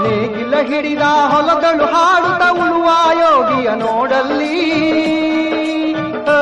ನೇಗಿಲ ಹಿಡಿದ ಹೊಲಗಳು ಹಾಡುತ್ತ ಉಳುವ ಯೋಗಿಯ ನೋಡಲ್ಲಿ ಆ.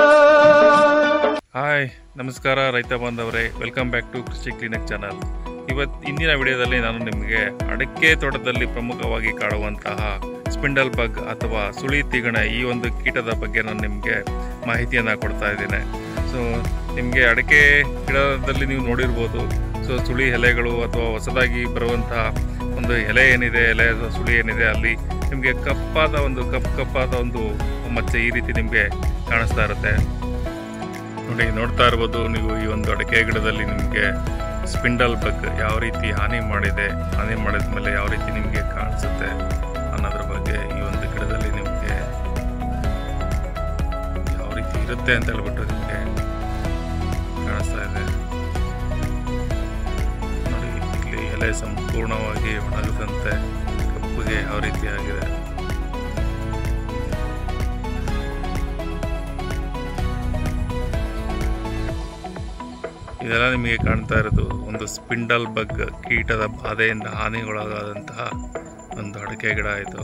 ಹಾಯ್ ನಮಸ್ಕಾರ ರೈತ ಬಾಂಧವರೇ welcome back to Krishi clinic channel ಇವತ್ತು ಇಂದಿನ ವಿಡಿಯೋದಲ್ಲಿ ನಾನು ನಿಮಗೆ ಅಡಕೆ ತೋಟದಲ್ಲಿ ಪ್ರಮುಖವಾಗಿ ಕಾಡುವಂತಹ ಸ್ಪಿಂಡಲ್ ಬಗ್ ಅಥವಾ ಸುಳಿ ತಿಗಣೆ ಈ ಒಂದು ಕೀಟದ ಬಗ್ಗೆ ನಾನು ನಿಮಗೆ ಮಾಹಿತಿಯನ್ನು ಕೊಡ್ತಾ ಇದ್ದೇನೆ ಸೊ ನಿಮಗೆ ಅಡಕೆ ಗಿಡದಲ್ಲಿ ನೀವು ನೋಡಿರ್ಬೋದು ಸೊ ಸುಳಿ ಎಲೆಗಳು ಅಥವಾ ಹೊಸದಾಗಿ ಬರುವಂತಹ ಒಂದು ಎಲೆ ಏನಿದೆ ಎಲೆ ಅಥವಾ ಸುಳಿ ಏನಿದೆ ಅಲ್ಲಿ ನಿಮಗೆ ಕಪ್ಪಾದ ಒಂದು ಕಪ್ ಕಪ್ಪಾದ ಒಂದು ಮಚ್ಚೆ ಈ ರೀತಿ ನಿಮಗೆ ಕಾಣಿಸ್ತಾ ಇರುತ್ತೆ ನೋಡಿ ನೋಡ್ತಾ ಇರ್ಬೋದು ನೀವು ಈ ಒಂದು ಅಡಿಕೆ ಗಿಡದಲ್ಲಿ ನಿಮಗೆ ಸ್ಪಿಂಡಲ್ ಬಗ್ ಯಾವ ರೀತಿ ಹಾನಿ ಮಾಡಿದೆ ಹಾನಿ ಮಾಡಿದ ಮೇಲೆ ಯಾವ ರೀತಿ ನಿಮಗೆ ಕಾಣಿಸುತ್ತೆ ಅನ್ನೋದ್ರ ಬಗ್ಗೆ ಈ ಒಂದು ಗಿಡದಲ್ಲಿ ನಿಮಗೆ ಯಾವ ರೀತಿ ಇರುತ್ತೆ ಅಂತ ಹೇಳ್ಬಿಟ್ಟು ನಿಮಗೆ ಕಾಣಿಸ್ತಾ ಇದೆ ನೋಡಿ ಇಲ್ಲಿ ಎಲೆ ಸಂಪೂರ್ಣವಾಗಿ ಒಣಗದಂತೆ ಕಪ್ಪುಗೆ ಯಾವ ರೀತಿ ಆಗಿದೆ ಇದೆಲ್ಲ ನಿಮಗೆ ಕಾಣ್ತಾ ಇರೋದು ಒಂದು ಸ್ಪಿಂಡಲ್ ಬಗ್ ಕೀಟದ ಬಾಧೆಯಿಂದ ಹಾನಿಗೊಳಗಾದಂತಹ ಒಂದು ಅಡಿಕೆ ಗಿಡ ಇದು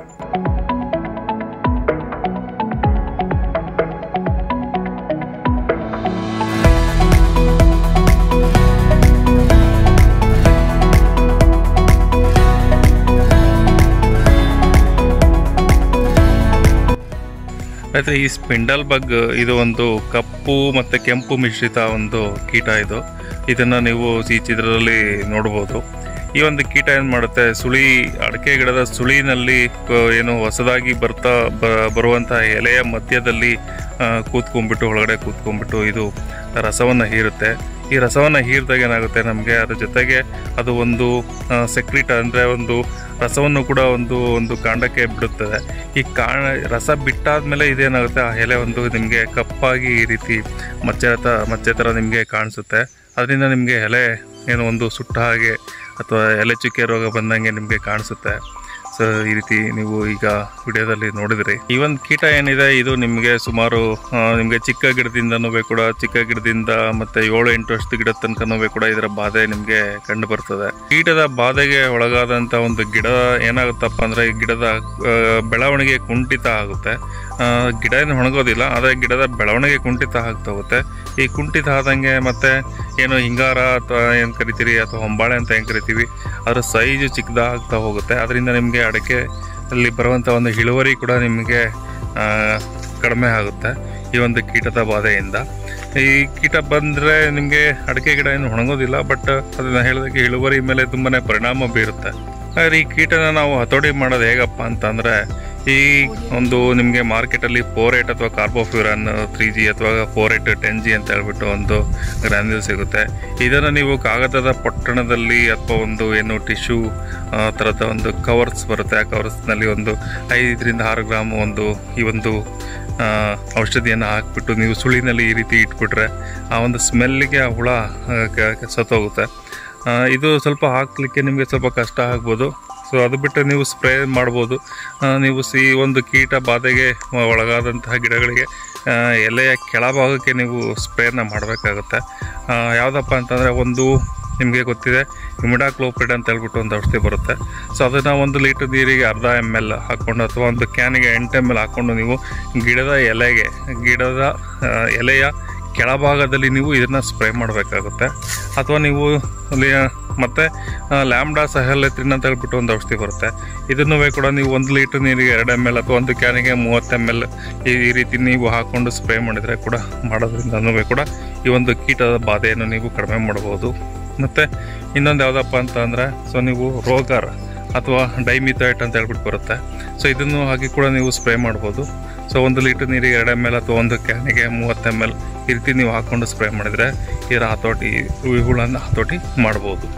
ಆಯ್ತು ಈ ಸ್ಪಿಂಡಲ್ ಬಗ್ ಇದು ಒಂದು ಕಪ್ಪು ಮತ್ತು ಕೆಂಪು ಮಿಶ್ರಿತ ಒಂದು ಕೀಟ ಇದು ಇದನ್ನು ನೀವು ಈ ಚಿತ್ರದಲ್ಲಿ ನೋಡ್ಬೋದು ಈ ಒಂದು ಕೀಟ ಏನು ಮಾಡುತ್ತೆ ಸುಳಿ ಅಡಿಕೆ ಗಿಡದ ಸುಳಿನಲ್ಲಿ ಆ, ಏನು ಹೊಸದಾಗಿ ಬರ್ತಾ ಬ- ಬರುವಂಥ ಎಲೆಯ ಮಧ್ಯದಲ್ಲಿ ಆ, ಕೂತ್ಕೊಂಡ್ಬಿಟ್ಟು ಒಳಗಡೆ ಕೂತ್ಕೊಂಡ್ಬಿಟ್ಟು ಇದು ರಸವನ್ನು ಹೀರುತ್ತೆ ಈ ರಸವನ್ನು ಹೀರಿದಾಗ ಏನಾಗುತ್ತೆ ನಮಗೆ ಅದ್ರ ಜೊತೆಗೆ ಅದು ಒಂದು ಸೆಕ್ರಿಟ ಅಂದರೆ ಒಂದು ರಸವನ್ನು ಕೂಡ ಒಂದು ಒಂದು ಕಾಂಡಕ್ಕೆ ಬಿಡುತ್ತದೆ ಈ ಕಾಣ ರಸ ಬಿಟ್ಟಾದ್ಮೇಲೆ ಇದೇನಾಗುತ್ತೆ ಆ ಎಲೆ ಒಂದು ನಿಮಗೆ ಕಪ್ಪಾಗಿ ಈ ರೀತಿ ಮಚ್ಚೆ ತ ಮಚ್ಚೆ ಥರ ನಿಮಗೆ ಕಾಣಿಸುತ್ತೆ ಅದರಿಂದ ನಿಮಗೆ ಎಲೆ ಏನು ಒಂದು ಸುಟ್ಟ ಹಾಗೆ ಅಥವಾ ಎಲೆ ಚುಕ್ಕೆ ರೋಗ ಬಂದಂಗೆ ನಿಮಗೆ ಕಾಣಿಸುತ್ತೆ ಸೊ ಈ ರೀತಿ ನೀವು ಈಗ ವಿಡಿಯೋದಲ್ಲಿ ನೋಡಿದ್ರಿ ಈ ಒಂದು ಕೀಟ ಏನಿದೆ ಇದು ನಿಮಗೆ ಸುಮಾರು ಆ, ನಿಮಗೆ ಚಿಕ್ಕ ಗಿಡದಿಂದನೂ ಕೂಡ ಚಿಕ್ಕ ಗಿಡದಿಂದ ಮತ್ತೆ ಏಳು ಎಂಟು ವರ್ಷದ ಗಿಡದ ತನಕನೂ ಕೂಡ ಇದರ ಬಾಧೆ ನಿಮಗೆ ಕಂಡು ಬರ್ತದೆ ಕೀಟದ ಬಾಧೆಗೆ ಒಳಗಾದಂಥ ಒಂದು ಗಿಡ ಏನಾಗುತ್ತಪ್ಪ ಅಂದರೆ ಈ ಗಿಡದ ಆ, ಬೆಳವಣಿಗೆ ಕುಂಠಿತ ಆಗುತ್ತೆ ಆ, ಗಿಡ ಏನು ಒಣಗೋದಿಲ್ಲ ಆದರೆ ಗಿಡದ ಬೆಳವಣಿಗೆ ಕುಂಠಿತ ಆಗ್ತಾ ಹೋಗುತ್ತೆ ಈ ಕುಂಠಿತ ಆದಂಗೆ ಮತ್ತೆ ಏನು ಹಿಂಗಾರ ಅಥವಾ ಏನು ಕರಿತೀರಿ ಅಥವಾ ಹೊಂಬಾಳೆ ಅಂತ ಏನು ಕರಿತೀವಿ ಅದರ ಸೈಜು ಚಿಕ್ಕದಾಗ್ತಾ ಹೋಗುತ್ತೆ ಅದರಿಂದ ನಿಮಗೆ ಅಡಿಕೆ ಅಲ್ಲಿ ಬರುವಂಥ ಒಂದು ಇಳುವರಿ ಕೂಡ ನಿಮಗೆ ಆ, ಕಡಿಮೆ ಆಗುತ್ತೆ ಈ ಒಂದು ಕೀಟದ ಬಾಧೆಯಿಂದ ಈ ಕೀಟ ಬಂದರೆ ನಿಮಗೆ ಅಡಿಕೆ ಗಿಡ ಏನು ಒಣಗೋದಿಲ್ಲ ಬಟ್ ಅದನ್ನು ಹೇಳಿದಾಗೆ ಇಳುವರಿ ಮೇಲೆ ತುಂಬಾ ಪರಿಣಾಮ ಬೀರುತ್ತೆ ಆದರೆ ಈ ಕೀಟನ ನಾವು ಹತೋಟಿ ಮಾಡೋದು ಹೇಗಪ್ಪ ಅಂತಂದರೆ ಈ ಒಂದು ನಿಮಗೆ ಮಾರ್ಕೆಟಲ್ಲಿ ಫೋರೇಟ್ ಅಥವಾ ಕಾರ್ಬೋಫ್ಯೂರನ್ ತ್ರೀ ಜಿ ಅಥವಾ ಫೋರೇಟ್ ಟೆನ್ ಜಿ ಅಂತ ಹೇಳ್ಬಿಟ್ಟು ಒಂದು ಗ್ರಾನ್ಯೂಲ್ ಸಿಗುತ್ತೆ ಇದನ್ನು ನೀವು ಕಾಗದದ ಪೊಟ್ಟಣದಲ್ಲಿ ಅಥವಾ ಒಂದು ಏನು ಟಿಶ್ಯೂ ಥರದ ಒಂದು ಕವರ್ಸ್ ಬರುತ್ತೆ ಆ ಕವರ್ಸ್ನಲ್ಲಿ ಒಂದು ಐದರಿಂದ ಆರು ಗ್ರಾಮ್ ಒಂದು ಈ ಒಂದು ಆ, ಔಷಧಿಯನ್ನು ಹಾಕ್ಬಿಟ್ಟು ನೀವು ಸುಳಿನಲ್ಲಿ ಈ ರೀತಿ ಇಟ್ಬಿಟ್ರೆ ಆ ಒಂದು ಸ್ಮೆಲ್ಲಿಗೆ ಆ ಹುಳ ಆ, ಕ- ಕ- ಸತ್ತೋಗುತ್ತೆ ಆ, ಇದು ಸ್ವಲ್ಪ ಹಾಕ್ಲಿಕ್ಕೆ ನಿಮಗೆ ಸ್ವಲ್ಪ ಕಷ್ಟ ಆಗ್ಬೋದು ಸೊ ಅದು ಬಿಟ್ಟು ನೀವು ಸ್ಪ್ರೇ ಮಾಡ್ಬೋದು ಆ, ನೀವು ಸಿ ಒಂದು ಕೀಟ ಬಾಧೆಗೆ ಒಳಗಾದಂತಹ ಗಿಡಗಳಿಗೆ ಆ, ಎಲೆಯ ಕೆಳಭಾಗಕ್ಕೆ ನೀವು ಸ್ಪ್ರೇನ ಮಾಡಬೇಕಾಗುತ್ತೆ ಯಾವುದಪ್ಪ ಅಂತಂದರೆ ಒಂದು ನಿಮಗೆ ಗೊತ್ತಿದೆ ಇಮಿಡಾಕ್ಲೋಪಿಡ್ ಅಂತ ಹೇಳ್ಬಿಟ್ಟು ಒಂದು ಔಷಧಿ ಬರುತ್ತೆ ಸೊ ಅದನ್ನು ಒಂದು ಲೀಟರ್ ನೀರಿಗೆ ಅರ್ಧ ಎಮ್ ಎಲ್ ಹಾಕ್ಕೊಂಡು ಅಥವಾ ಒಂದು ಕ್ಯಾನಿಗೆ ಎಂಟು ಎಮ್ ಎಲ್ ಹಾಕ್ಕೊಂಡು ನೀವು ಗಿಡದ ಎಲೆಗೆ ಗಿಡದ ಆ, ಎಲೆಯ ಕೆಳಭಾಗದಲ್ಲಿ ನೀವು ಇದನ್ನು ಸ್ಪ್ರೇ ಮಾಡಬೇಕಾಗುತ್ತೆ ಅಥವಾ ನೀವು ಅಲ್ಲಿ ಮತ್ತು ಲ್ಯಾಂಬ್ಡಾ ಸಹಲೆತ್ರಿನ್ ಅಂತ ಹೇಳ್ಬಿಟ್ಟು ಒಂದು ಔಷಧಿ ಬರುತ್ತೆ ಇದನ್ನು ಕೂಡ ನೀವು ಒಂದು ಲೀಟರ್ ನೀರಿಗೆ ಎರಡು ಎಮ್ ಎಲ್ ಅಥವಾ ಒಂದು ಕ್ಯಾನಿಗೆ ಮೂವತ್ತು ಎಮ್ ಎಲ್ ಈ ಈ ರೀತಿ ನೀವು ಹಾಕ್ಕೊಂಡು ಸ್ಪ್ರೇ ಮಾಡಿದರೆ ಕೂಡ ಮಾಡೋದ್ರಿಂದನೂ ಕೂಡ ಈ ಒಂದು ಕೀಟದ ಬಾಧೆಯನ್ನು ನೀವು ಕಡಿಮೆ ಮಾಡ್ಬೋದು ಮತ್ತು ಇನ್ನೊಂದು ಯಾವುದಪ್ಪ ಅಂತ ಅಂದರೆ ಸೊ ನೀವು ರೋಗರ್ ಅಥವಾ ಡೈಮಿಥೈಟ್ ಅಂತ ಹೇಳ್ಬಿಟ್ಟು ಬರುತ್ತೆ ಸೊ ಇದನ್ನು ಹಾಕಿ ಕೂಡ ನೀವು ಸ್ಪ್ರೇ ಮಾಡ್ಬೋದು ಸೊ ಒಂದು ಲೀಟರ್ ನೀರಿಗೆ ಎರಡು ಎಮ್ ಎಲ್ ಅಥವಾ ಒಂದು ಕ್ಯಾನಿಗೆ ಮೂವತ್ತು ಎಮ್ ಎಲ್ ಈ ರೀತಿ ನೀವು ಹಾಕ್ಕೊಂಡು ಸ್ಪ್ರೇ ಮಾಡಿದರೆ ಇದರ ಹತೋಟಿ ಈ ಹುಳನ ಹತೋಟಿ ಮಾಡ್ಬೋದು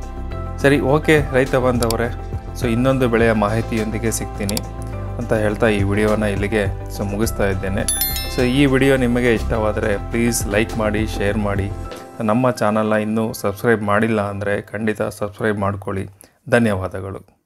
ಸರಿ ಓಕೆ ರೈತ ಬಾಂಧವರೇ ಸೊ ಇನ್ನೊಂದು ಬೆಳೆಯ ಮಾಹಿತಿಯೊಂದಿಗೆ ಸಿಗ್ತೀನಿ ಅಂತ ಹೇಳ್ತಾ ಈ ವಿಡಿಯೋನ ಇಲ್ಲಿಗೆ ಸೊ ಮುಗಿಸ್ತಾ ಇದ್ದೇನೆ ಸೊ ಈ ವಿಡಿಯೋ ನಿಮಗೆ ಇಷ್ಟವಾದರೆ ಪ್ಲೀಸ್ ಲೈಕ್ ಮಾಡಿ ಶೇರ್ ಮಾಡಿ ನಮ್ಮ ಚಾನಲ್ನ ಇನ್ನೂ ಸಬ್ಸ್ಕ್ರೈಬ್ ಮಾಡಿಲ್ಲ ಅಂದರೆ ಖಂಡಿತ ಸಬ್ಸ್ಕ್ರೈಬ್ ಮಾಡ್ಕೊಳ್ಳಿ ಧನ್ಯವಾದಗಳು